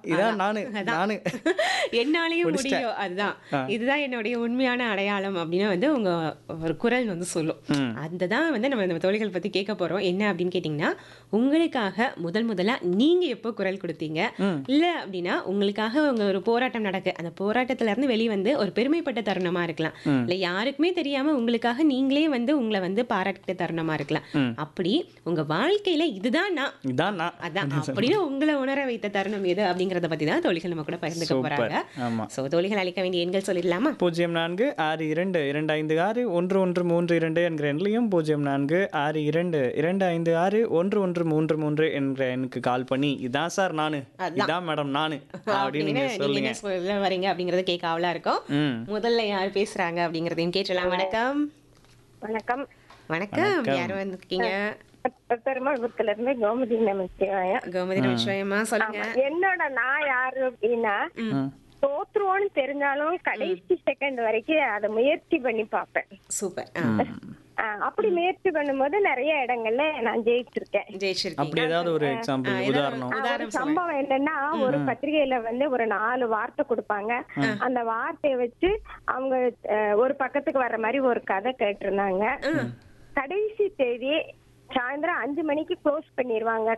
இதான் நானு நானு என்னாலையும் முடிச்சிட்டேன். முடியும் அதுதான் இதுதான் என்னுடைய உண்மையான அடையாளம் அப்படின்னு வந்து உங்க ஒரு குரல் வந்து சொல்லும் ம். அதுதான் வந்து நம்ம நம்ம தோழிகள் பத்தி கேட்க போறோம் என்ன அப்படின்னு கேட்டிங்கன்னா உங்களுக்காக முதல் முதலா நீங்க எப்போ குரல் கொடுத்தீங்க இல்ல அப்படின்னா உங்களுக்காக உங்க ஒரு போராட்டம் நடக்கு அந்த போராட்டத்துல இருந்து வெளிவந்து ஒரு பெருமைப்பட்ட தருணமா இருக்கலாம் இல்ல யாருக்குமே தெரியாம உங்களுக்காக நீங்களே வந்து உங்களை வந்து பாராட்டிட்ட தருணமா இருக்கலாம் அப்படி உங்க வாழ்க்கையில இதுதான் நான் இதான் நான் அதான் அப்படின்னு உங்களை உணர வைத்த தருணம் எது அப்படிங்கறத பத்தி தான் தோழிகள் நம்ம கூட பகிர்ந்துக்க சூப்பர் போறாங்க ஆமா சோ தோழிகள் அளிக்க வேண்டிய எண்கள் சொல்லிடலாமா பூஜ்ஜியம் நான்கு ஆறு இரண்டு இரண்டு ஐந்து ஆறு ஒன்று ஒன்று மூன்று இரண்டு என்கிற எண்ணிலையும் பூஜ்ஜியம் நான்கு ஆறு இரண்டு இரண்டு ஐந்து ஆறு ஒன்று ஒன்று மூன்று மூன்று என்கிற எண்ணுக்கு கால் பண்ணி இதான் சார் நானு இதான் மேடம் நானு அப்படின்னு அப்படின்னு நீங்க நீங்க சொல்லுங்க என்ன சொல்ல வரீங்க அப்படிங்கறது கேட்க ஆவலா இருக்கும் ம் முதல்ல யார் பேசுறாங்க அப்படிங்கறதையும் கேட்டலாம் வணக்கம் வணக்கம் வணக்கம் யார் வந்திருக்கீங்க பெருமாள்புரத்துல இருந்து கோமதி நமச்சிவாயம் கோமதி விஷயமா சொல்லுங்க என்னோட நான் யாரு அப்படின்னா ம். தோத்துருவோன்னு தெரிஞ்சாலும் கடைசி செகண்ட் வரைக்கும் அதை முயற்சி பண்ணி பார்ப்பேன் சூப்பர் ஆஹ் அப்படி முயற்சி பண்ணும்போது நிறைய இடங்கள்ல நான் ஜெயிச்சிருக்கேன் ஜெயிச்சிருக்கீங்க அப்படி ஏதாவது ஒரு எக்ஸாம்பிள் உதாரணம் ஆஹ் ஒரு சம்பவம் என்னன்னா ஒரு பத்திரிகையில வந்து ஒரு நாலு வார்த்தை கொடுப்பாங்க அந்த வார்த்தையை வச்சு அவங்க அஹ், ஒரு பக்கத்துக்கு வர்ற மாதிரி ஒரு கதை கேட்டிருந்தாங்க கடைசி தேதி சாயந்தரம் அஞ்சு மணிக்கு க்ளோஸ் பண்ணிடுவாங்க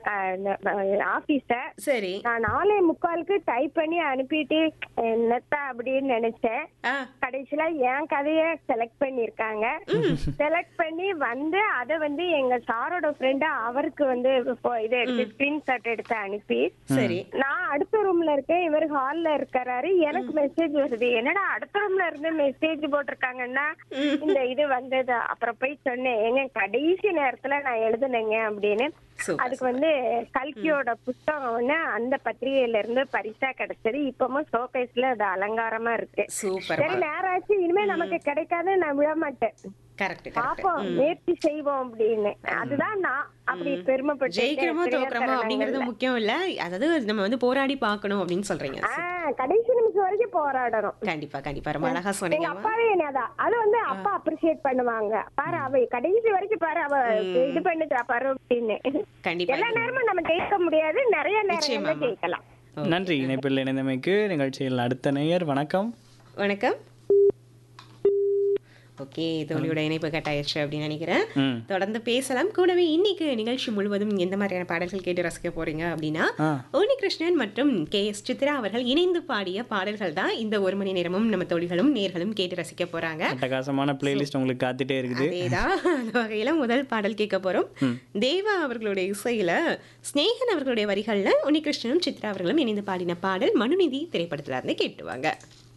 ஆபீஸ சரி நான் நாலே முக்காலுக்கு டைப் பண்ணி அனுப்பிட்டு என்னத்தா அப்படின்னு நினைச்சேன் ஆ கடைசியில என் கதைய செலக்ட் பண்ணிருக்காங்க செலக்ட் பண்ணி வந்து அத வந்து எங்க சாரோட ஃப்ரெண்டு அவருக்கு வந்து இப்போ இதை எடுத்து ஸ்கிரீன்ஷாட் எடுத்து அனுப்பி சரி நான் அடுத்த ரூம்ல இருக்கேன் இவர் ஹால்ல இருக்கறாரு எனக்கு மெசேஜ் வருது என்னடா அடுத்த ரூம்ல இருந்து மெசேஜ் போட்டிருக்காங்கன்னா இந்த இது வந்தது அப்புறம் போய் சொன்னேன் எங்க கடைசி நேரத்துல நான் எழுதுனேங்க அப்படின்னு சூப்பர் அதுக்கு வந்து கல்கியோட புஸ்தகம் ஒண்ணு அந்த பத்திரிகையில இருந்து பரிசா கிடைச்சது இப்பவும் ஷோகேஸ்ல அது அலங்காரமா இருக்கு சூப்பர் சரி நேரம் ஆச்சு இனிமே நமக்கு கிடைக்காது நான் விட மாட்டேன் கரெக்ட் கரெக்ட் பாப்போம் முயற்சி செய்வோம் அப்படின்னு அதுதான் நான் அப்படி பெருமைப்பட்டு ஜெயிக்கிறோமோ தோக்குறோமோ அப்படிங்கிறது முக்கியம் இல்ல அதாவது நம்ம வந்து போராடி பார்க்கணும் அப்படின்னு சொல்றீங்க ஆஹ் கடைசி நிமிஷம் வரைக்கும் போராடணும் கண்டிப்பா கண்டிப்பா ரொம்ப அழகா எங்க சொன்னீங்க அப்பாவே என்னதான் அது வந்து அப்பா அப்ரிசியேட் பண்ணுவாங்க பாரு அவ கடைசி வரைக்கும் பாரு அவ இது பண்ணுதா பாரு அப்படின்னு கண்டிப்பா எல்லா நேரமும் நம்ம ஜெயிக்க முடியாது நிறைய நேரங்கள்ல நிச்சயமாமா. ஜெயிக்கலாம் நன்றி இணைப்பில் இணைந்தமைக்கு நிகழ்ச்சியில் அடுத்த நேயர் வணக்கம் வணக்கம் ஓகே தோழியோட இணைப்பு கட்டாயிருச்சு அப்படின்னு நினைக்கிறேன் ம் தொடர்ந்து பேசலாம் கூடவே இன்னைக்கு நிகழ்ச்சி முழுவதும் எந்த மாதிரியான பாடல்கள் கேட்டு ரசிக்க போறீங்க அப்படின்னா ஆ உன்னிகிருஷ்ணன் மற்றும் கே எஸ் சித்ரா அவர்கள் இணைந்து பாடிய பாடல்கள் தான் இந்த ஒரு மணி நேரமும் நம்ம தோழிகளும் நேர்களும் கேட்டு ரசிக்க போறாங்க அட்டகாசமான பிளேலிஸ்ட் உங்களுக்கு காத்துட்டே இருக்குது அதேதான் அந்த வகையில முதல் பாடல் கேட்க போறோம் தேவா அவர்களுடைய இசையில ஸ்நேகன் அவர்களுடைய வரிகள்ல உன்னிகிருஷ்ணனும் சித்ரா அவர்களும் இணைந்து பாடின பாடல் மனுநிதி திரைப்படத்துல இருந்து கேட்டுவாங்க